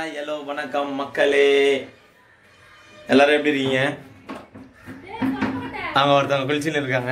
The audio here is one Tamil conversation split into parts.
ஹலோ வணக்கம் மக்களே எல்லாரும் எப்படி இருக்கீங்க அவங்க ஒருத்தவங்க குளிச்சுன்னு இருக்காங்க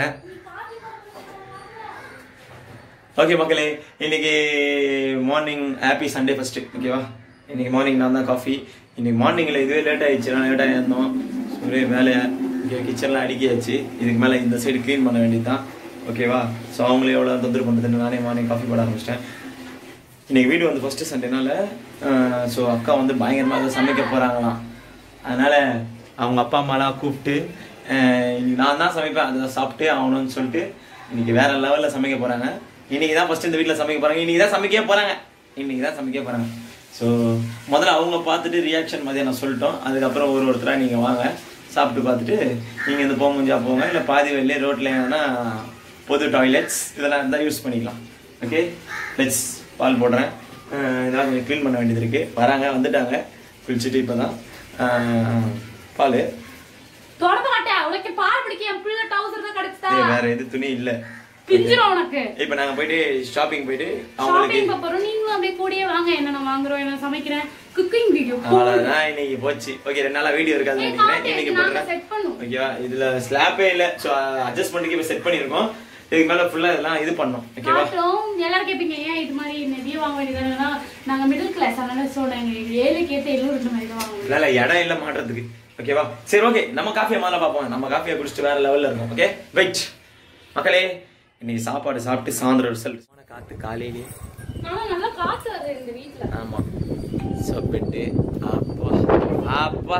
ஓகே மக்களே இன்னைக்கு மார்னிங் ஹாப்பி சண்டே ஃபர்ஸ்ட் ஓகேவா இன்னைக்கு மார்னிங் நான் தான் காஃபி இன்னைக்கு மார்னிங்கில் இதுவே லேட் ஆயிடுச்சு நான் லேட்டாக இருந்தோம் ஒரே வேலையை இங்கே கிச்சன்லாம் அடிக்கியாச்சு இதுக்கு மேலே இந்த சைடு க்ளீன் பண்ண வேண்டியது தான் ஓகேவா ஸோ அவங்களே எவ்வளோ தொந்தரவு பண்ணுறதுன்னு நானே மார்னிங் காஃபி போட ஆரம்பிச்சிட்டேன் இன்னைக்கு வீடு வந்து ஃபர்ஸ்ட் சண்டேனால ஸோ அக்கா வந்து பயங்கரமாக சமைக்க போகிறாங்களாம் அதனால அவங்க அப்பா அம்மாலாம் கூப்பிட்டு அஹ், இன்னைக்கு நான் தான் சமைப்பேன் அதை சாப்பிட்டு ஆகணும்னு சொல்லிட்டு இன்னைக்கு வேற லெவலில் சமைக்க போகிறாங்க இன்னைக்கு தான் ஃபர்ஸ்ட் இந்த வீட்டில் சமைக்க போகிறாங்க இன்னைக்கு தான் சமைக்கவே போகிறாங்க இன்னைக்கு தான் சமைக்க போகிறாங்க ஸோ முதல்ல அவங்க பார்த்துட்டு ரியாக்ஷன் மதியம் சொல்லிட்டோம் அதுக்கப்புறம் ஒரு ஒருத்தராக நீங்கள் வாங்க சாப்பிட்டு பார்த்துட்டு நீங்கள் இந்த போமுஞ்சா போங்க இல்லை பாதி வெளியே ரோட்டில் எங்கன்னா பொது டாய்லெட்ஸ் இதெல்லாம் இருந்தால் யூஸ் பண்ணிக்கலாம் ஓகே லெட்ஸ் பால் போடுறேன் அஹ் இதெல்லாம் கொஞ்சம் க்ளீன் பண்ண வேண்டியது இருக்குது வராங்க வந்துட்டாங்க குளிச்சுட்டு இப்போ தான் பால் தொடக்க மாட்டேன் உனக்கு பால் பிடிக்க என் பிள்ளை டவுசர் தான் கிடைச்சதா ஏய், வேற எது துணி இல்லை பிஞ்சிரும் உனக்கு இப்போ நாங்கள் போயிட்டு ஷாப்பிங் போயிட்டு அவங்களுக்கு ஷாப்பிங் போறோம் நீங்களும் அப்படியே கூடயே வாங்க என்ன நான் வாங்குறோம் என்ன சமைக்கிறேன் குக்கிங் வீடியோ அவ்வளோதான் இன்னைக்கு போச்சு ஓகே ரெண்டு நாளாக வீடியோ இருக்காது நினைக்கிறேன் இன்னைக்கு நாங்க போடுறேன் செட் பண்ணுவோம் ஓகேவா இதுல ஸ்லாப்பே இல்ல ஸோ அட்ஜஸ்ட்மெண்ட்டுக்கு இப்போ செட் பண்ணியிருக்கோம் இதுக்கு மேல ஃபுல்லா இதெல்லாம் இது பண்ணோம் ஓகேவா காட்டும் எல்லாரும் கேட்பீங்க ஏன் இது மாதிரி நிறைய வாங்க வேண்டியதுனா நாங்க மிடில் கிளாஸ் அதனால சொல்றேன் எங்களுக்கு ஏழுக்கு ஏத்த எழுபது ரெண்டு மாதிரி தான் வாங்குவோம் இல்ல இடம் இல்ல மாட்டுறதுக்கு ஓகேவா சரி ஓகே நம்ம காஃபியை முதல்ல பார்ப்போம் நம்ம காஃபியை குடிச்சிட்டு வேற லெவல்ல இருக்கும் ஓகே வெயிட் மக்களே இன்னைக்கு சாப்பாடு சாப்பிட்டு சாயந்தரம் ரிசல்ட் காத்து காலையிலேயே ஆனா நல்லா காத்து வருது இந்த வீட்ல ஆமா சாப்பிட்டு அப்பா அப்பா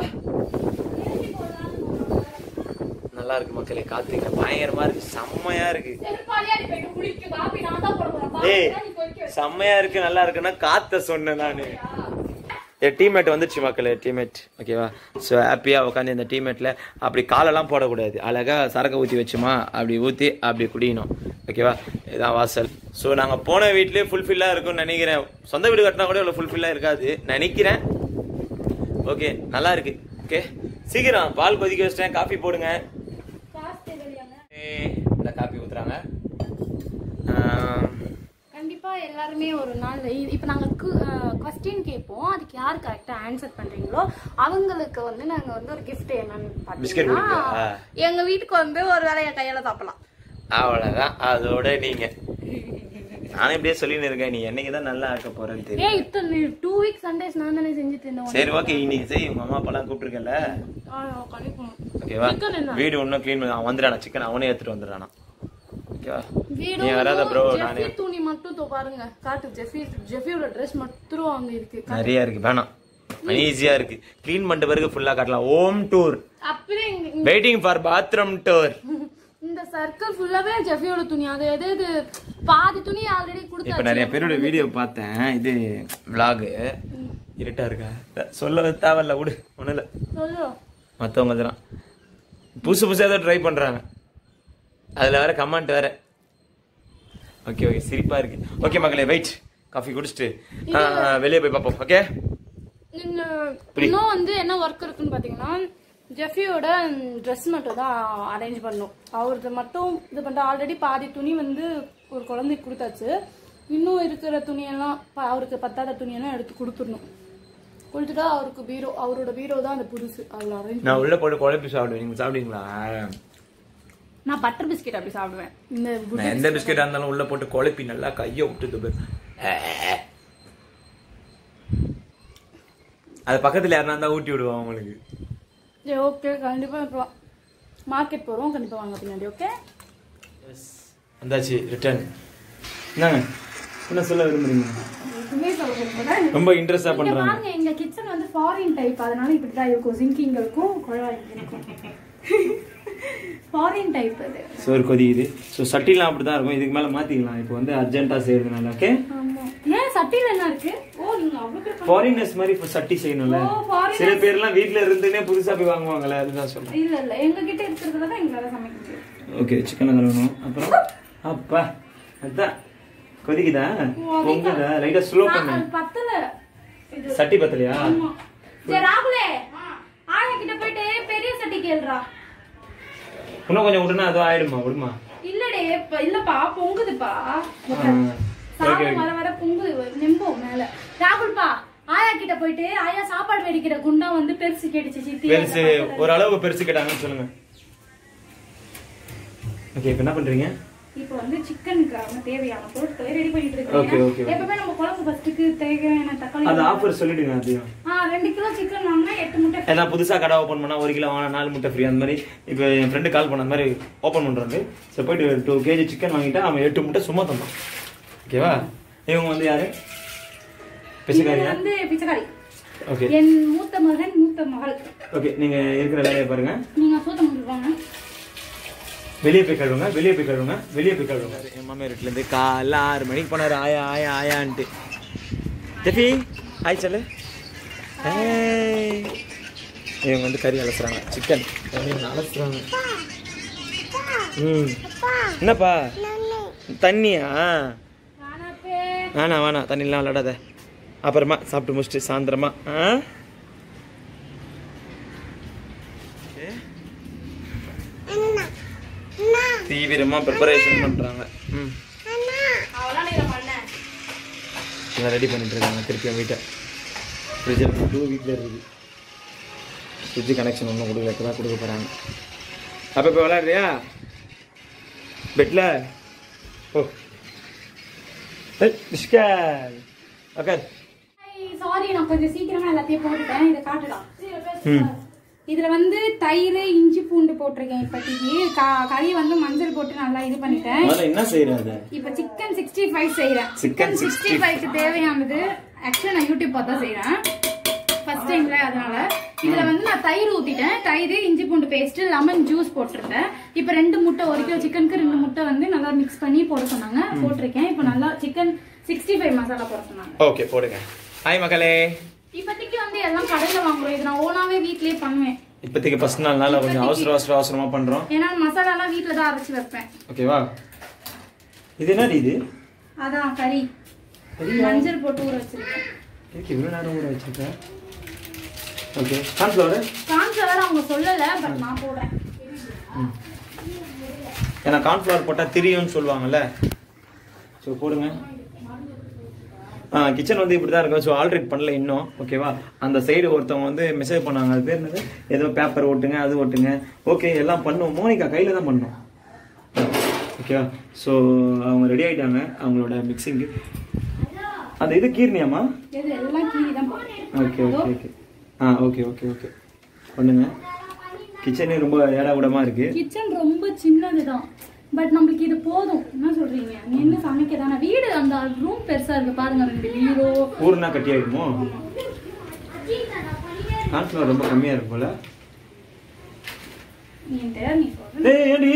நல்லா இருக்கு மக்களே காத்து இங்க பயங்கரமா இருக்கு செம்மையா இருக்கு செருப்பாலியா நீ போயிட்டு குளிக்க காப்பி நான் தான் போட போறேன் ஏய் பாப்பா, நீ கொதிக்க வச்சு. செம்மையா இருக்கு நல்லா இருக்குன்னா காத்த சொன்னேன் நானு என் டீம்மேட் வந்துருச்சு மக்களே டீம்மேட் ஓகேவா ஸோ ஹாப்பியாக உட்காந்து இந்த டீம்மேட்டில் அப்படி காலெல்லாம் போடக்கூடாது அழகாக சரக்கு ஊற்றி வச்சுமா அப்படி ஊற்றி அப்படி குடிக்கணும் ஓகேவா இதான் வாசல் ஸோ நாங்கள் போன வீட்லேயே ஃபுல்ஃபில்லாக இருக்கும்னு நினைக்கிறேன் சொந்த வீடு கட்டினா கூட இவ்வளோ ஃபுல்ஃபில்லாக இருக்காது நினைக்கிறேன் ஓகே நல்லா இருக்கு ஓகே சீக்கிரம் பால் கொதிக்க வச்சிட்டேன் காஃபி போடுங்க காசு தேவையாங்க ஏய், இந்த காஃபி ஊற்றுறாங்க கண்டிப்பா எல்லாருமே ஒரு நாள் இ- இப்ப நாங்க கொஸ்டின் கேட்போம் அதுக்கு யார் கரெக்டா ஆன்சர் பண்றீங்களோ அவங்களுக்கு வந்து நாங்க வந்து ஒரு gift என்னன்னு Biscuit பாத்தீங்கன்னா கொடுப்பீங்களா? எங்க வீட்டுக்கு வந்து ஒரு வேலைய கையால சாப்பிடலாம் அவ்வளோதான் அதோட நீங்க நானும் இப்படியே சொல்லின்னு இருக்கேன் நீ என்னைக்கு தான் நல்லா ஆக்க போறேன்னு தெரியும் ஏய் இத்தனை டூ வீக் சண்டேஸ் நான் தானே செஞ்சுட்டு இருந்தேன் சரி ஓகே இன்னைக்கு சரி உங்க அம்மா அப்பாலாம் கூப்பிட்டுருக்கல ஆ, கண்டிப்பா. ஓகேவா Chicken என்ன? வீடு இன்னும் க்ளீன் பண்ணி அவன் வந்துடானா சிக்கன் அவனே எடுத்துட்டு வந்துடுறானா ஓகேவா வீடும் நீ வராத ப்ரோ நானே ஜெஃபி துணி மட்டும் தோ பாருங்க காட்டு ஜெஃபி ஜெஃபியோட ட்ரெஸ் மட்டும் அங்க இருக்கு நிறைய இருக்கு வேணாம் ஈஸியா இருக்கு க்ளீன் பண்ணிட்ட பிறகு ஃபுல்லா காட்டலாம் ஹோம் டூர் அப்படியே இங்க- வெயிட்டிங் ஃபார் பாத்ரூம் டூர் இந்த சர்க்கிள் ஃபுல்லாவே ஜெஃபியோட துணி அது எது இது பாதி துணி ஆல்ரெடி இப்ப கொடுத்தாச்சு நிறைய பேரோட வீடியோ பார்த்தேன் இது vlog இருட்டா இருக்கா சொல்ல தேவையில்ல விடு ஒண்ணும் இல்ல சொல்லு மற்றவங்க இதெல்லாம் புதுசு புதுசாக ஏதோ ட்ரை பண்ணுறாங்க அதில் வேற கமெண்ட் வேற ஓகே ஓகே சிரிப்பாக இருக்கு ஓகே மக்களே வெயிட் காஃபி குடிச்சிட்டு வெளியே போய் பார்ப்போம் ஓகே இந்த இன்னும் வந்து என்ன ஒர்க் இருக்குன்னு பாத்தீங்கன்னா ஜெஃபியோட ட்ரெஸ் மட்டும் தான் அரேஞ்ச் பண்ணும் அவரது மட்டும் இது பண்ணிட்டு ஆல்ரெடி பாதி துணி வந்து ஒரு குழந்தைக்கு கொடுத்தாச்சு இன்னும் இருக்கிற துணியெல்லாம் ப- அவருக்கு பத்தாத துணியெல்லாம் எடுத்து கொடுத்துடணும் கொடுத்துட்டா அவருக்கு பீரோ அவரோட பீரோ தான் அந்த புதுசு அதில் அரேஞ்ச் நான் உள்ள போட்டு குழப்பி சாப்பிடுவேன் நீங்கள் சாப்பிடுவீங்களா நான் பட்டர் பிஸ்கெட் அப்படி சாப்பிடுவேன் இந்த நான் எந்த பிஸ்கெட்டாக இருந்தாலும் உள்ள போட்டு குழப்பி நல்லா கையை விட்டு அது பக்கத்தில் யாருனா இருந்தால் ஊட்டி விடுவோம் அவங்களுக்கு ஓகே கண்டிப்பா இப்போ மார்க்கெட் போறோம் கண்டிப்பா வாங்க பின்னாடி ஓகே வந்தாச்சு ரிட்டர்ன் என்னங்க என்ன சொல்ல விரும்புறீங்க எதுவுமே சொல்ல போறேன் ரொம்ப இன்ட்ரெஸ்டாக இங்க பண்ணுறாங்க பாருங்க எங்க கிச்சன் வந்து ஃபாரின் டைப் அதனால இப்படிதான் இருக்கும் சிங்கிங் இருக்கும் குழாய் இருக்கும் ஃபாரின் டைப் அது சோறு கொதிக்குது ஸோ சட்டிலாம் அப்படி தான் இருக்கும் இதுக்கு மேலே மாற்றிக்கலாம் இப்போ வந்து அர்ஜென்ட்டாக செய்யறதுனால ஓகே ஆமா ஏன் சட்டில என்ன இருக்கு ஓ நீங்க அவ்வளவு பேர் பண்ண- ஃபாரினர்ஸ் மாதிரி இப்போ சட்டி செய்யணும்ல ஓ ஃபாரின் சில பேர்லாம் வீட்டில் இருந்துனே புதுசாக போய் வாங்குவாங்கல்ல அதுதான் சொல்றேன் இல்ல இல்ல எங்க கிட்ட இருக்கிறதுல தான் எங்களால சமைக்க முடியும் ஓகே சிக்கனை கழுவணும் அப்புறம் அப்பா அதான் கொதிக்குதா பொங்குதா லைட்டாக ஸ்லோ பண்ணு அது பத்தல இது சட்டி பத்தலையா ஆமா சரி ராகுலே ஆயா கிட்ட போயிட்டு பெரிய சட்டி கேளுடா இன்னும் கொஞ்சம் விட்டுனா அதுவும் ஆயிடுமா விடுமா இல்லடே இப்ப இல்லப்பா பொங்குதுப்பா ஓகே சாப்பிட வர வர பொங்குது நெம்போ மேல ராகுல்பா ஆயா கிட்ட போயிட்டு ஆயா சாப்பாடு வெடிக்கிற குண்டா வந்து பெருசு கேட்டுச்சு சித்தி பெருசு ஓரளவு பெருசு கேட்டாங்கன்னு சொல்லுங்க ஓகே இப்போ என்ன பண்றீங்க இப்போ வந்து சிக்கனுக்கு தேவையான பொருட்களை ரெடி பண்ணிட்டு Okay, okay, இருக்கேன் எப்பவுமே நம்ம குழம்பு ஃபர்ஸ்ட்டுக்கு தேவையான தக்காளி அந்த ஆஃபர் சொல்லிடுங்க அதையும் ஆ ரெண்டு கிலோ சிக்கன் வாங்கினா எட்டு முட்டை ஏன்னா புதுசா கடை ஓப்பன் பண்ணா ஒரு கிலோ வாங்கினா நாலு முட்டை ஃப்ரீ அந்த மாதிரி இப்போ என் ஃப்ரெண்டு கால் பண்ண மாதிரி ஓப்பன் பண்றாங்க சரி போயிட்டு டூ கேஜி சிக்கன் வாங்கிட்டா அவன் எட்டு முட்டை சும்மா தந்தான் ஓகேவா இவங்க வந்து யாரு இது பிச்சைக்காரியா வந்து பிச்சைக்காரி ஓகே என் மூத்த மகன் மூத்த மகள் ஓகே நீங்க இருக்கிற வேலையை பாருங்க நீங்க சூத்த முடிவாங்க வெளியே போய் கழுவுங்க வெளியே போய் கழுவுங்க வெளியே போய் கழுவுங்க என் மாமியார் வீட்டுல இருந்து காலைல ஆறு மணிக்கு போனாரு ஆயா ஆயா ஆயான்ட்டு ஜெஃபி ஹாய் சொல்லு ஏய். இவங்க வந்து கறி அலசுறாங்க சிக்கன் அலசுறாங்க ம் என்னப்பா தண்ணியா வேணாப்பே வேணாம் வேணாம் தண்ணிலாம் விளாடாத அப்புறமா சாப்பிட்டு முடிச்சுட்டு சாயந்தரமா ஆ தீவிரமா ப்ரிப்பரேஷன் பண்றாங்க ம் அவெல்லாம் நீங்க பண்ண இதை ரெடி பண்ணிட்டு இருக்காங்க திருப்பியும் வீட்டை ஃப்ரிட்ஜில் டூ வீட்டில் இருக்குது ஃப்ரிட்ஜ் கனெக்ஷன் ஒன்றும் கொடுக்கல இப்போ தான் கொடுக்க போகிறாங்க அப்போ இப்போ விளாட்றியா பெட்டில் ஓ இஷ்கர் ஓகே சாரி நான் கொஞ்சம் சீக்கிரமா எல்லாத்தையும் போட்டுட்டேன் இதை காட்டலாம் ம் இதுல வந்து தயிர் இஞ்சி பூண்டு போட்டிருக்கேன் இப்போதைக்கு க- கறி வந்து மஞ்சள் போட்டு நல்லா இது பண்ணிட்டேன் முதல்ல என்ன செய்கிறாங்க இப்போ சிக்கன் சிக்ஸ்டி ஃபைவ் செய்யறேன் Chicken சிக்கன் சிக்ஸ்டி ஃபைவ்க்கு தேவையானது ஆக்சுவலா நான் யூடியூப் பார்த்தா செய்றேன் ஃபர்ஸ்ட் டைம்ல அதனால இதுல வந்து நான் தயிர் ஊத்திட்டேன் தயிர் இஞ்சி பூண்டு பேஸ்ட் லெமன் ஜூஸ் போட்டிருக்கேன் இப்போ ரெண்டு முட்டை ஒரு கிலோ சிக்கனுக்கு ரெண்டு முட்டை வந்து நல்லா மிக்ஸ் பண்ணி போட சொன்னாங்க போட்டிருக்கேன் இப்போ நல்லா சிக்கன் சிக்ஸ்டி ஃபைவ் மசாலா போட சொன்னாங்க ஓகே போடுங்க ஹாய் மக்களே இப்போதைக்கு வந்து எல்லாம் கடையில வாங்குறோம் இது நான் ஓனாவே வீட்லயே பண்ணுவேன் இப்போதைக்கு ஃபர்ஸ்ட் நாள் நாள் கொஞ்சம் அவசர அவசர அவசரமாக பண்ணுறோம் ஏன்னா மசாலாலாம் வீட்ல தான் அரைச்சு வைப்பேன் ஓகேவா இது என்னடி இது அதான் கறி மஞ்சள் போட்டு ஊற வச்சிருக்கேன் எதுக்கு இவ்வளோ நேரம் கூட வச்சிருக்கேன் ஓகே கான்ஃப்ளவர் கான்ஃபிளவர் அவங்க சொல்லல பட் நான் போடுறேன் ஏன்னா கார்ன்ஃப்ளவர் போட்டால் திரியும்னு சொல்லுவாங்கல்ல ஸோ போடுங்க ஆ கிச்சன் வந்து இப்படி தான் இருக்கும் ஸோ ஆல்ட்ரேட் பண்ணல இன்னும் ஓகேவா அந்த சைடு ஒருத்தவங்க வந்து மெசேஜ் பண்ணாங்க அது பேர் என்னது ஏதோ பேப்பர் ஓட்டுங்க அது ஓட்டுங்க ஓகே எல்லாம் பண்ணுவோம் மோனிகா கையில் தான் பண்ணோம் ஓகேவா ஸோ அவங்க ரெடி ஆயிட்டாங்க அவங்களோட மிக்சிங்கு அந்த இது கீர்னியாமா இது எல்லாம் கீரி தான் போடுறேன் ஓகே ஓகே ஓகே ஆ ஓகே ஓகே ஓகே பண்ணுங்க கிச்சனே ரொம்ப ஏடா கூடமா இருக்கு கிச்சன் ரொம்ப சின்னதுதான் பட் நம்மளுக்கு இது போதும் என்ன சொல்றீங்க நீ என்ன சமைக்க தானே வீடு அந்த ரூம் பெருசா இருக்கு பாருங்க ரெண்டு பீரோ ஊர்னா கட்டி ஆயிடுமோ கான்ஃப்ளவர் ரொம்ப கம்மியா இருக்கு போல நீ தெரியாது நீ சொல்ற டேய் ஏடி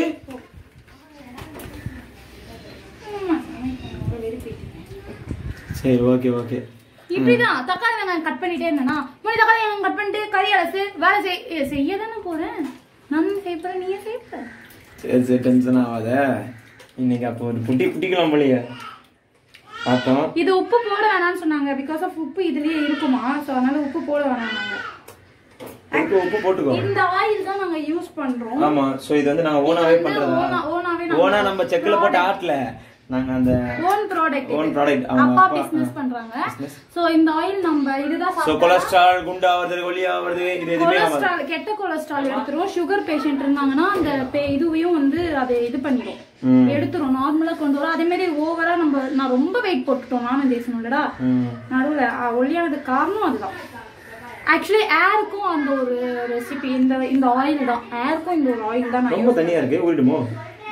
ஆமா, சமைக்கணும். ஒரு வெறுப்பேத்திட்டேன். சரி ஓகே ஓகே இப்படிதான் தக்காளி வெங்காயம் கட் பண்ணிட்டே இருந்தேனா மணி தக்காளி வெங்காயம் கட் பண்ணிட்டு கறி அலசு வேலை செய் ஏ, செய்ய தானே போறேன் நான் செய்ய போறேன் நீயே செய்ய போற. சரி சரி டென்ஷன் ஆகாத இன்னைக்கு அப்போ ஒரு புட்டி புட்டிக்கலாம் போலயே பார்த்தோம் இது உப்பு போட வேணாம்னு சொன்னாங்க பிகாஸ் ஆஃப் உப்பு இதுலயே இருக்குமா சோ அதனால உப்பு போட வேணாம் உப்பு உப்பு போட்டுக்கோ இந்த ஆயில் தான் நாங்க யூஸ் பண்றோம் ஆமா சோ இது வந்து நாங்க ஓனாவே பண்றதா ஓனா- ஓனாவே ஓனா நம்ம செக்ல போட்டு ஆட்டல நாங்க அந்த ஓன் ப்ராடக்ட் ஓன் ப்ராடக்ட் அவங்க அப்பா அப்பா பிசினஸ் பண்றாங்க சோ இந்த ஆயில் நம்ம இதுதான் சோ சாப்பிட்டா கொலஸ்ட்ரால் குண்டாவது ஒலியாவது இது எதுவுமே ஆகாது கொலஸ்ட்ரால் கெட்ட கொலஸ்ட்ரால் எடுத்துரும் சுகர் பேஷண்ட் இருந்தாங்கன்னா அந்த பே- இதுவையும் வந்து அதை இது பண்ணிடும் ம். எடுத்துரும் நார்மலா கொண்டு வரும் அதே மாதிரி ஓவரா நம்ம நான் ரொம்ப வெயிட் போட்டுட்டோம் நானும் தேசணும்லடா ம். நடுவுல அஹ், ஒல்லியானதுக்கு காரணம் அதுதான் ஆக்சுவலி ஏருக்கும் அந்த ஒரு ரெசிபி இந்த இந்த ஆயில் தான் ஏருக்கும் இந்த ஒரு ஆயில் தான் நான் ரொம்ப தண்ணியா இருக்கு ஊறிடுமோ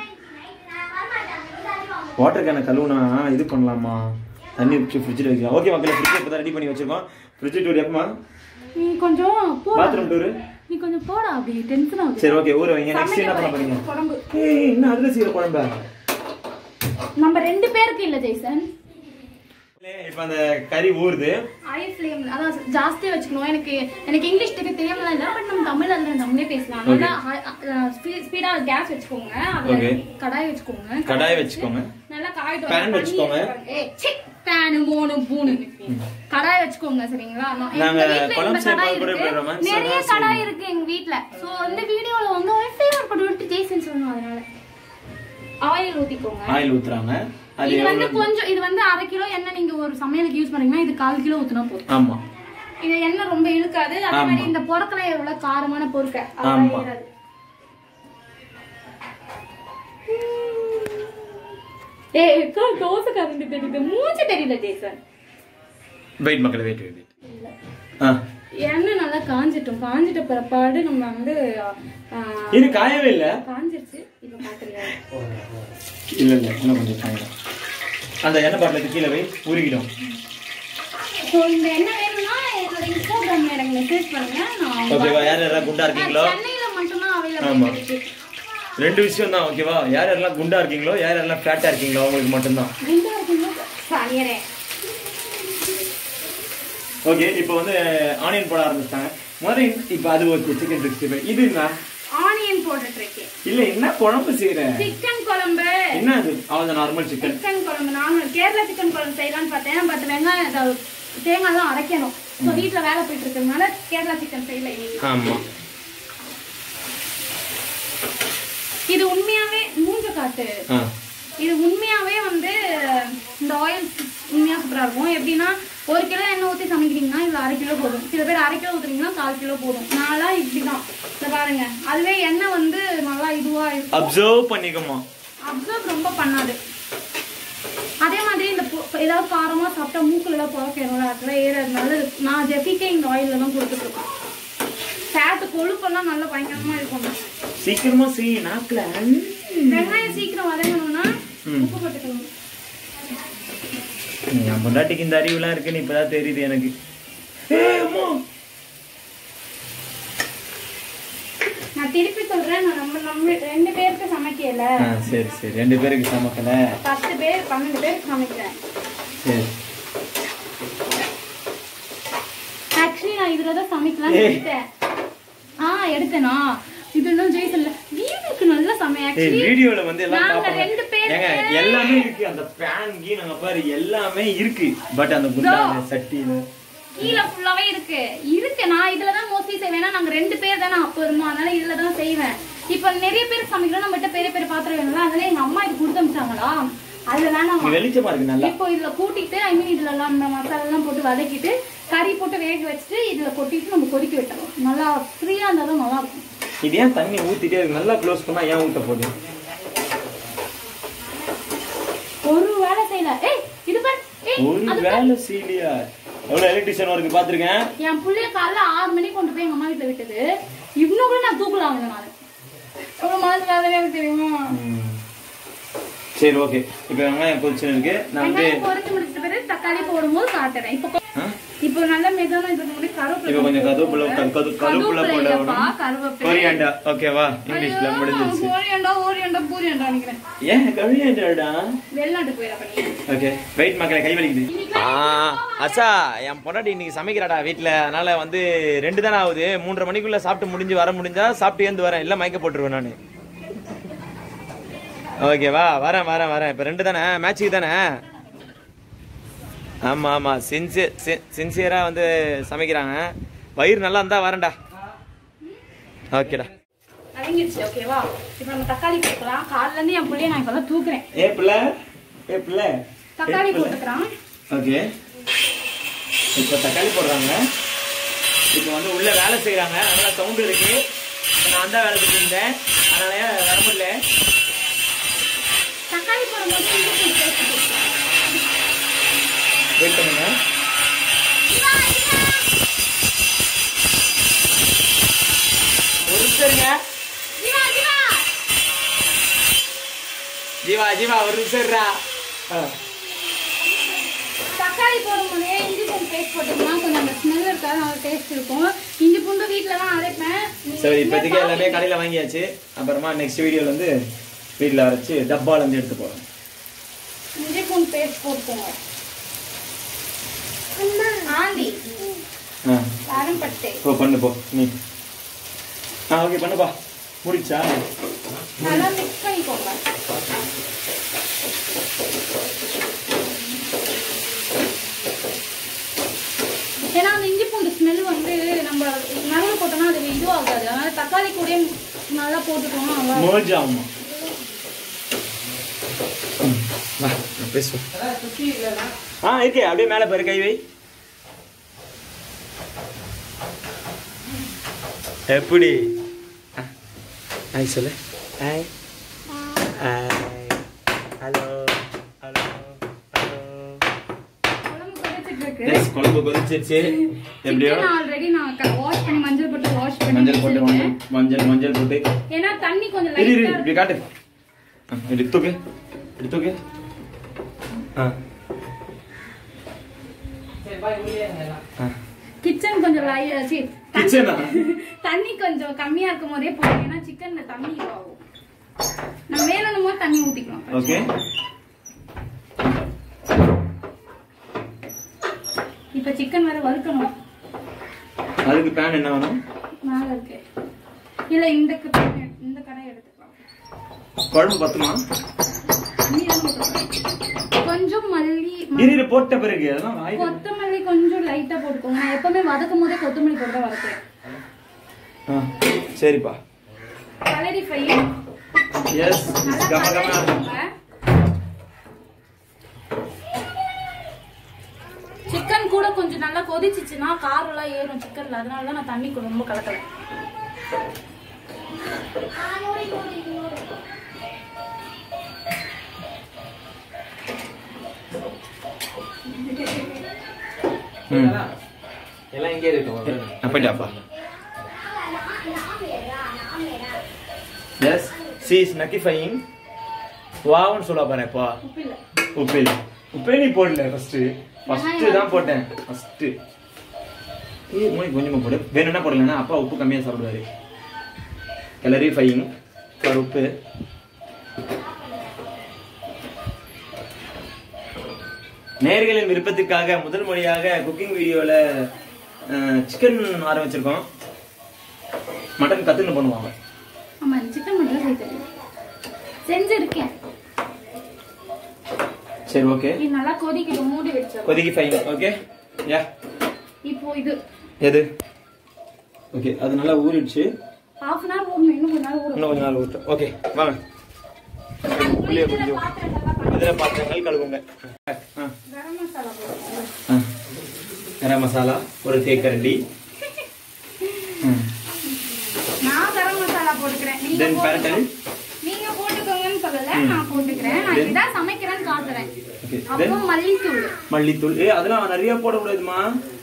வாட்டர் கேனை கழுவுனா இது பண்ணலாமா தண்ணி வச்சு ஃப்ரிட்ஜில் வைக்கலாம் ஓகே மக்களே ஃப்ரிட்ஜ் இப்போ தான் ரெடி பண்ணி வச்சிருக்கோம் ஃப்ரிட்ஜ் டூர் எப்பமா நீ கொஞ்சம் போ பாத்ரூம் டூர் நீ கொஞ்சம் போடா அப்படி டென்ஷன் ஆகுது சரி ஓகே ஊற வைங்க நெக்ஸ்ட் என்ன பண்ண போறீங்க குழம்பு ஏய் என்ன அதுல சீர குழம்பா நம்ம ரெண்டு பேருக்கு இல்ல ஜெய்சன் இப்போ அந்த கறி ஊறுது ஹை ஃப்ளேம் அதான் ஜாஸ்தியா வச்சுக்கணும் எனக்கு எனக்கு இங்கிலீஷ் தெரிய தெரியாமலாம் இல்ல பட் நம்ம தமிழ் அதில் நம்மளே பேசலாம் நல்லா ஸ்பீடா கேஸ் வச்சுக்கோங்க அதுல Okay. கடாய் வச்சுக்கோங்க கடாய் வச்சுக்கோங்க நல்லா காயிட்டு Pan வச்சுக்கோங்க. பேனு மூணு பூனு கடாய் வச்சுக்கோங்க சரிங்களா நான் எங்க நாங்க வீட்ல இந்த குழம்பு கடாய் செய்யும்போது கூட இருக்கு. இப்படி romance நிறைய எல்லாம் கடாய் இருக்கு எங்க வீட்ல சோ இந்த வீடியோல வந்து ஒரு ஃபேவர் பண்ணி விட்டு ஜெய்சன் சொல்லணும் அதனால ஆயில் ஊத்திக்கோங்க ஆயில் ஊத்துறாங்க அது இது வந்து கொஞ்சம் இது வந்து அரை கிலோ எண்ணெய் நீங்க ஒரு சமையலுக்கு யூஸ் பண்ணீங்கன்னா இது கால் கிலோ ஊத்துனா போதும் ஆமா இது எண்ணெய் ரொம்ப இழுக்காது அதே மாதிரி இந்த பொறக்கல எவ்வளவு காரமான பொருட்கள் அதெல்லாம் ஆமா. ஏறாது ஏய் அக்கா, தோசை கரண்டி தெரியுது மூச்சு தெரியல ஜேசன் வெயிட் மக்களே வெயிட் வெயிட் ஆ எண்ணெய் நல்லா காஞ்சிட்டோம் காஞ்சிட்ட பிறப்பாடு நம்ம வந்து ஆ, இது காயவே இல்ல காஞ்சிருச்சு இப்ப பாத்துருங்க இல்ல இல்ல இன்னும் கொஞ்சம் காயலாம் அந்த எண்ணெய் பாட்டிலுக்கு கீழே போய் உருகிடும் ஸோ இந்த எண்ணெய் வேணும்னா என்னோட இன்ஸ்டாகிராம் எனக்கு மெசேஜ் பண்ணுங்க நான் ஓகேவா யார் யாரெல்லாம் குண்டா இருக்கீங்களோ சென்னையில மட்டும்தான் ஆமா. அவைலபிள் இருக்கு ரெண்டு விஷயம் தான் ஓகேவா யார் யாரெல்லாம் குண்டா இருக்கீங்களோ யார் யாரெல்லாம் ஃபேட்டா இருக்கீங்களோ அவங்களுக்கு மட்டும்தான் குண்டா இருக்குங்களா சாயரே ஓகே இப்போ வந்து ஆனியன் போட ஆரம்பிச்சிட்டாங்க முதல்ல இப்போ அது ஓகே சிக்கன் சிக்ஸ்டி ஃபைவ் இது என்ன ஆனியன் போட்டுட்டு இருக்கேன் இல்ல என்ன குழம்பு செய்யற சிக்கன் குழம்பு என்ன அது அவ்வளவு நார்மல் சிக்கன் சிக்கன் குழம்பு நானும் கேரளா சிக்கன் குழம்பு செய்யலாம்னு பார்த்தேன் பட் வெங்காயம் இதை தேங்காய்லாம் அரைக்கணும் ஸோ வீட்டில் வேலை போயிட்டு இருக்கிறதுனால கேரளா சிக்கன் செய்யல இன்னைக்கு ஆமா இது உண்மையாவே மூஞ்ச காட்டு ஆ இது உண்மையாவே வந்து இந்த ஆயில் உண்மையா சூப்பரா இருக்கும் எப்படின்னா ஒரு கிலோ எண்ணெய் ஊற்றி சமைக்கிறீங்கன்னா இதுல அரை கிலோ போதும் சில பேர் அரை கிலோ ஊத்துறீங்கன்னா கால் கிலோ போதும் நான்லாம் இப்படிதான் இந்த பாருங்க அதுவே எண்ணெய் வந்து நல்லா இதுவா இருக்கும் அப்சர்வ் பண்ணிக்கோமா அப்சர்வ் ரொம்ப பண்ணாது அதே மாதிரி இந்த பொ- ஏதாவது காரமா சாப்பிட்டா மூக்குல எல்லாம் புழக்கணும் அதெல்லாம் ஏறதுனால நான் ஜெஃபிக்கே இந்த ஆயில்ல தான் கொடுத்துட்டு இருக்கேன் ஃபேட்டு கொழுப்பெல்லாம் நல்லா பயங்கரமா இருக்கும் சீக்கிரமா செய் நாக்குல வெங்காயம் சீக்கிரம் வதங்கணும்னா உப்பு போட்டுக்கணும் என் பொண்டாட்டிக்கு இந்த அறிவுலாம் இருக்குன்னு இப்பதான் தெரியுது எனக்கு ஏய், அம்மா. நான் திருப்பி சொல்றேன் நான் நம்ம நம்ம ரெண்டு பேருக்கு சமைக்கல ஆ, சரி சரி ரெண்டு பேருக்கு சமைக்கல பத்து பேர் பன்னெண்டு பேருக்கு சமைக்கிறேன் சரி ஆக்சுவலி நான் இதுல தான் சமைக்கலாம்னு ஏய். எடுத்தேன் ஆ எடுத்தேனா இதெல்லாம் ஜெயிசல்ல வீட்டுக்கு நல்ல சமை ஏய் ஆக்சுவலி வீடியோல வந்து எல்லாம் நாங்க பாப்பாங்க. ரெண்டு பேருக்கு- ஏங்க எல்லாமே இருக்கு அந்த பேன் கீ நாங்க பாரு எல்லாமே இருக்கு பட் அந்த குண்டான சட்டியில கீழே ஃபுல்லாவே இருக்கு இருக்கு நான் இதுல தான் மோஸ்ட்லி செய்வேன் ஏன்னா நாங்க ரெண்டு பேர் தானே அப்போ இருந்தோம் அதனால இதுல தான் செய்வேன் இப்போ நிறைய பேர் சமைக்கிறோம் நம்மகிட்ட பெரிய பெரிய பாத்திரம் வேணும்ல அதனால எங்க அம்மா இது கொடுத்து அமிச்சாங்களா அதுல வேணாம் இங்க வெளிச்சமா இருக்கு நல்லா இப்போ இதுல கூட்டிட்டு ஐ மீன் இதுல எல்லாம் இந்த மசாலா எல்லாம் போட்டு வதக்கிட்டு கறி போட்டு வேக வச்சுட்டு இதுல கொட்டிட்டு நம்ம கொதிக்க விட்டுறோம் நல்லா ஃப்ரீயா இருந்தாலும் நல்லா இருக்கும் இது ஏன் தண்ணி ஊத்திட்டே இருக்கு நல்லா க்ளோஸ் பண்ணா ஏன் ஊத்த போகுது ஒரு வேலை செய்யல ஏய் இது பாரு ஏய் ஒரு வேலை செய்யலையா எவ்வளவு எலக்ட்ரிஷியன் ஒர்க் பாத்திருக்கேன் என் புள்ளைய காலைல ஆறு மணிக்கு கொண்டு போய் எங்க அம்மா வீட்டுல விட்டது இன்னும் கூட நான் தூக்கலாம் அவங்க நானு ஒரு மாதிரி வேலை எனக்கு தெரியுமா சரி ஓகே இப்போ வெங்காயம் பொரிச்சு இருக்கு நான் வந்து வெங்காயம் பொரிச்சு முடிச்சிட்ட பிறகு தக்காளி போடும்போது காட்டுறேன் இப்போ கொ- ஆ? இப்போ நல்லா மெதுவான இதுக்கு முன்னாடி கருவேப்பிலை இப்போ கொஞ்சம் கருவேப்பிலை கரு- கரு- கருவேப்பிலை போட இல்லப்பா, வேணும் கருவேப்பிலை கொரியாண்டா ஓகேவா இங்கிலீஷ்ல முடிஞ்சிருச்சு கோரியண்டா ஓரியண்டா பூரியண்டா நினைக்கிறேன் ஏன் கொரியாண்டாடா வெளிநாட்டுக்கு போயிடா பண்ணி ஓகே வெயிட் மக்களே கை வலிக்குது அச்சா என் பொண்டாட்டி இன்னைக்கு சமைக்கிறாடா வீட்ல அதனால வந்து ரெண்டு தானே ஆகுது மூன்றரை மணிக்குள்ள சாப்பிட்டு முடிஞ்சு வர முடிஞ்சா சாப்பிட்டு ஏந்து வரேன் இல்ல மயக்க போட்டுருவேன் நானு ஓகேவா வரேன் வரேன் வரேன் இப்போ ரெண்டு தானே மேட்சுக்கு தானே ஆமா ஆமா சின்சியர் சின்சியரா வந்து சமைக்கிறாங்க வயிறு நல்லா இருந்தா வரேன்டா ஓகேடா அடங்கிடுச்சு ஓகேவா இப்போ நம்ம தக்காளி போட்டுக்கலாம் காலைல இருந்து என் புள்ளைய நான் இப்பதான் தூக்குறேன் ஏ பிள்ளை ஏ பிள்ளை தக்காளி போட்டுக்கிறான் ஓகே இப்போ தக்காளி போடுறாங்க இப்போ வந்து உள்ள வேலை செய்றாங்க அதனால சவுண்ட் இருக்கு இப்ப நான் தான் வேலை செஞ்சுட்டு இருந்தேன் அதனால வர முடியல தக்காளி போடும்போது இஞ்சி பூண்டு paste போட்டுக்கலாம். வெயிட் பண்ணுங்க ஒரு நிமிஷம் இருங்க ஜீவா, ஜீவா. ஜீவா ஜீவா ஒரு நிமிஷம் இருடா. ஆ. தக்காளி போடும்போதே இஞ்சி பூண்டு பேஸ்ட் போட்டோம்னா கொஞ்சம் அந்த ஸ்மெல் இருக்காது நல்ல டேஸ்ட் இருக்கும் இஞ்சி பூண்டு வீட்ல தான் அரைப்பேன் நீங்க சரி இனிமே இப்போதைக்கு எல்லாமே பாருங்க. கடையில் வாங்கியாச்சு அப்புறமா நெக்ஸ்ட் வீடியோவில் வந்து வீட்டில் அரைச்சி டப்பால இருந்து எடுத்து போகிறோம் இஞ்சி பூண்டு பேஸ்ட் போட்டுக்கோங்க ஆண்டி ஆ யாரும் பட்டு போ பண்ணு போ நீ ஆ ஓகே பண்ணுப்பா முடிச்சா நல்லா மிக்ஸ் பண்ணிக்கோங்க ஏன்னா அந்த இஞ்சி பூண்டு ஸ்மெல் வந்து நம்ம நடுவு போட்டோம்னா அது இதுவும் ஆகாது அதனால தக்காளி கூட நல்லா போட்டுட்டோம்னா நல்லா இருக்கும். மோஜ் ஆகுமா ம், வா நான் பேசுவேன் ஆ இருக்கே அப்படியே மேலே பாரு கை வை எப்படி ஹாய் சொல்லு hi hi hello hello hello குழம்பு கொதிச்சிட்டு இருக்கு எஸ் குழம்பு கொதிச்சிருச்சு எப்படியோ சிக்கன் ஆல்ரெடி நான் வாஷ் பண்ணி மஞ்சள் போட்டு வாஷ் பண்ணி மஞ்சள் போட்டு வச்சிருக்கேன். மஞ்சள் மஞ்சள் மஞ்சள் போட்டு ஏன்னா தண்ணி கொஞ்சம் இரு இரு லைட்டா இப்படி காட்டு ஆ, இப்படி தூக்கு இப்படி தூக்கு ஆ ஆ. கிச்சன் கொஞ்சம் லை சி கிச்சனா தண்ணி கொஞ்சம் கம்மியா இருக்கும் போதே போதும் ஏன்னா சிக்கன்ல தண்ணி ஆகும் நம்ம வேணும் போது தண்ணி ஊத்திக்கலாம் ஓகே இப்ப சிக்கன் வேற வறுக்கணும் அதுக்கு பேன் என்ன வேணும் மேல இருக்கு இல்ல இந்த க- இந்த கடை எடுத்துக்கலாம் குழம்பு பத்துமா தண்ணி தான் ஊத்தணும். கொஞ்சம் மல்லி ம- இரு இரு, போட்ட பிறகு அதெல்லாம் வாய் கொத்தமல்லி கொஞ்சம் லைட்டா போட்டுக்கோங்க நான் எப்பவுமே வதக்கும் போதே கொத்தமல்லி போட்டு தான் வதக்குறேன் ஆ, சரிப்பா கலரி ஃப்ரை எஸ் நல்லா கம கம கலரிக்கோங்க. சிக்கன் கூட கொஞ்சம் நல்லா கொதிச்சிச்சுன்னா காரம் எல்லாம் ஏறும் சிக்கன்ல அதனால தான் நான் தண்ணி ரொம்ப கலக்கல ம் எல்லாம் இங்கே இருக்கும் அப்படியாப்பா எஸ் சி இஸ் நக்கிஃபைங் வாவ்னு சொல்ல போறேன் இப்போ உப்பு இல்ல உப்பு இல்லை உப்பே நீ போடல ஃபர்ஸ்ட் ஃபர்ஸ்ட் தான் போட்டேன் ஃபர்ஸ்ட் ஏய் மோனி கொஞ்சமா போடு வேணும்னா போடலன்னா அப்பா உப்பு கம்மியா சாப்பிடுவாரு கிளரி ஃபைங் ஃபார் உப்பு நேர்களின் விருப்பத்திற்காக முதல் முறையாக குக்கிங் வீடியோல சிக்கன் ஆரம்பிச்சிருக்கோம் மட்டன் கத்துன்னு பண்ணுவாங்க ஆமா சிக்கன் மட்டும் செய்ய தெரியும் செஞ்சிருக்கேன் சரி ஓகே இது நல்லா கொதிக்கணும் மூடி வச்சிடும் கொதிக்கி ஃபைன் ஓகே யா இப்போ இது எது ஓகே அது நல்லா ஊறிடுச்சு ஹாஃப் அன் ஹவர் ஊறணும் இன்னும் கொஞ்ச நேரம் ஊறணும் இன்னும் கொஞ்ச நாள் ஊற்றும் ஓகே வாங்க புளிய கொஞ்சம் இதில் பாத்திரங்கள் கழுவுங்க ஆ கரம் மசாலா போடுறேன் ஆ கரம் மசாலா ஒரு தேக்கரண்டி ம் நான் கரம் மசாலா போட்டுக்கிறேன் நீங்க தென் போட்டுக்கோங்க. பேரட்டல் நீங்க போட்டுக்கோங்கன்னு சொல்லல நான் போட்டுக்கிறேன் நான் Then- இதான் சமைக்கிறேன்னு காட்டுறேன் ஓகே தென் அப்புறம் மல்லித்தூள் மல்லித்தூள் ஏ அதெல்லாம் நிறைய போடக்கூடாதுமா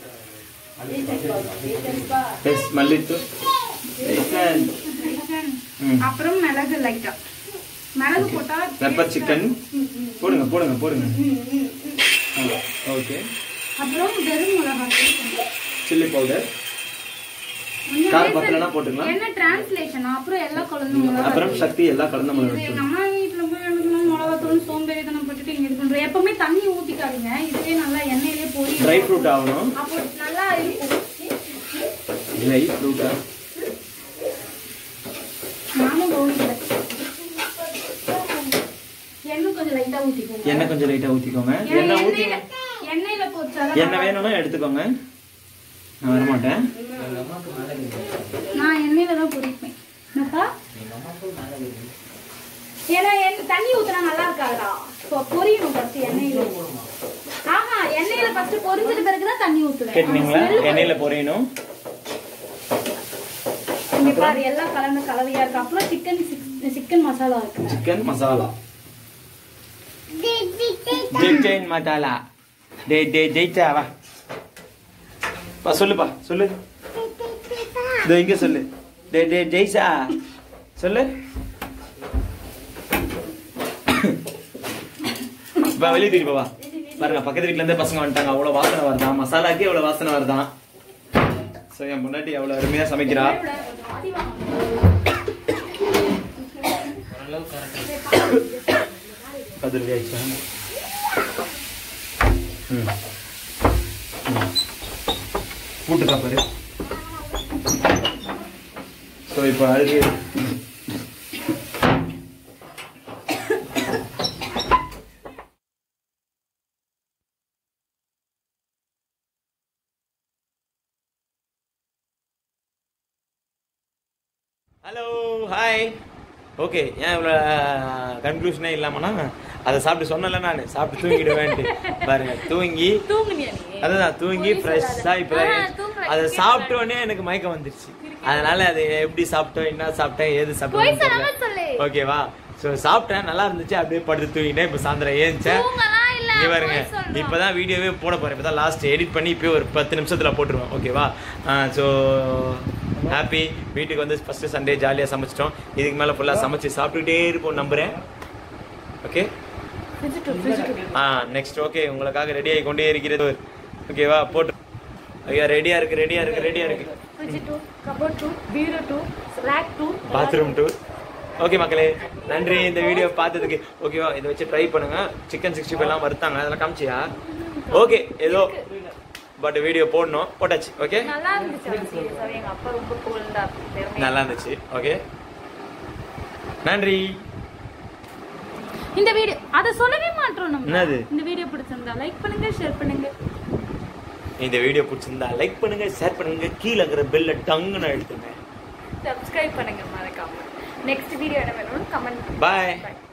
எஸ் மல்லித்தூள் Listen. ம். அப்புறம் மிளகு லைட்டா மிளகு போட்டா பெப்பர் சிக்கன் போடுங்க போடுங்க போடுங்க ஓகே அப்புறம் வெறும் மிளகாய் சில்லி பவுடர் கார பத்தலனா போட்டுக்கலாம் என்ன டிரான்ஸ்லேஷன் அப்புறம் எல்லாம் கலந்து மிளகாய் அப்புறம் சக்தி எல்லாம் கலந்த இது மிளகாய் எங்க அம்மா வீட்டுல போய் எடுக்கணும் மிளகாத்தூள் சோம்பேறித்தனம் போட்டுட்டு இங்க இது பண்றோம் எப்பவுமே தண்ணி ஊத்திக்காதீங்க இதுவே நல்லா எண்ணெயிலே போய் ட்ரை ஃப்ரூட் ஆகணும் அப்போ நல்லா இருக்கும் ட்ரை ஃப்ரூட்டா நானும் கவனிக்கிறேன் எண்ணெய் கொஞ்சம் லைட்டா ஊத்திக்கோங்க எண்ணெய் கொஞ்சம் லைட்டா ஊத்திக்கோங்க ஏன்னா எண்ணெய் ஊத்தி எண்ணெயில எண்ணெயில போச்சாதான் எண்ணெய் வேணும்னா எடுத்துக்கோங்க நான் வரமாட்டேன் நான் எண்ணெயில தான் பொரிப்பேன் என்னப்பா ஏன்னா எண்ணெய் தண்ணி ஊத்துனா நல்லா இருக்காதுடா இப்போ பொரியணும் ஃபர்ஸ்ட் எண்ணெயில ஆஹா எண்ணெயில ஃபர்ஸ்ட் பொரிஞ்சது பிறகுதான் தண்ணி ஊத்துவேன் கேட்டுனீங்களா அந்த smell எண்ணெயில பொரியணும் இங்க பாரு எல்லாம் கலந்து கலவையா இருக்கு அப்புறம் சிக்கன் சிக்கன் மசாலா இருக்கு சிக்கன் மசாலா சிக்கன் மசாலா டே டே ஜெயிச்சா வா பா சொல்லுப்பா சொல்லு இதோ இங்க சொல்லு டே டே ஜெயிச்சா சொல்லு வா வெளியே தூக்கி வா பாருங்க பக்கத்து வீட்ல இருந்தே பசங்க வந்துட்டாங்க அவ்வளவு வாசனை வருதான் மசாலாக்கே அவ்வளவு வாசனை வருதான் சோ என் முன்னாடி அவ்வளவு அருமையா சமைக்கிறா அது ரெடி ஆயிடுச்சா ம் ம். பூட்டுக்கா பாரு ஸோ இப்போ அதுக்கு ஹலோ ஹாய் ஓகே ஏன் இவ்வளோ கன்க்ளூஷனே இல்லாமனா அதை சாப்பிட்டு சொன்னல நான் சாப்பிட்டு தூங்கிடுவேன்ட்டு பாருங்க தூங்கி தூங்குனியா நீ அதுதான் தூங்கி ஃப்ரெஷ்ஷாக இப்போ ஆஹா, தூங்கல அதை சாப்பிட்ட உடனே எனக்கு மயக்கம் வந்துருச்சு அதனால அது எப்படி சாப்பிட்டோம் என்ன சாப்பிட்டேன் ஏது போய் சொல்லாம சாப்பிட்டோம் சொல்லு ஓகேவா சோ சாப்பிட்டேன் நல்லா இருந்துச்சு அப்படியே படுத்து தூங்கிட்டேன் இப்ப சாயந்தரம் ஏஞ்சேன் தூங்கலாம் இல்ல இங்க பாருங்க போய் சொல்றோம். இப்பதான் வீடியோவே போட போறேன் இப்பதான் லாஸ்ட் எடிட் பண்ணி இப்போ ஒரு பத்து நிமிஷத்துல போட்டுருவேன் ஓகேவா ஸோ ஹாப்பி வீட்டுக்கு வந்து ஃபர்ஸ்ட் சண்டே ஜாலியா சமைச்சிட்டோம் இதுக்கு மேல ஃபுல்லா சமைச்சு சாப்பிட்டுட்டே இருப்போம் நம்புறேன் okay Fridge to, fridge to. ஆ நெக்ஸ்ட் ஓகே உங்களுக்காக ரெடி ஆகி கொண்டே இருக்கிறது ஓகேவா போட்டு ஐயா ரெடியா இருக்கு ரெடியா இருக்கு ரெடியா இருக்கு Fridge to, cupboard to, bureau to, rack to. Bathroom tour okay மக்களே நன்றி இந்த வீடியோ பார்த்ததுக்கு ஓகேவா இதை வச்சு ட்ரை பண்ணுங்க சிக்கன் சிக்ஸ்டி ஃபைவ் எல்லாம் வறுத்தாங்க அதெல்லாம் காமிச்சியா ஓகே ஏதோ பட் வீடியோ போடணும் போட்டாச்சு ஓகே நல்லா இருந்துச்சு ஆனா serious ஆவே. எங்க அப்பா ரொம்ப கோல்டா நல்லா இருந்துச்சு ஓகே நன்றி இந்த வீடியோ அத சொல்லவே மாட்டோம் நம்ம என்னது? இந்த வீடியோ பிடிச்சிருந்தா லைக் பண்ணுங்க ஷேர் பண்ணுங்க இந்த வீடியோ பிடிச்சிருந்தா லைக் பண்ணுங்க ஷேர் பண்ணுங்க கீழே இருக்கிற பெல்ல டங்குன்னு எடுத்துங்க சப்ஸ்கிரைப் பண்ணுங்க மறக்காம நெக்ஸ்ட் வீடியோ என்ன வேணும்னு கமெண்ட் பாய் Bye.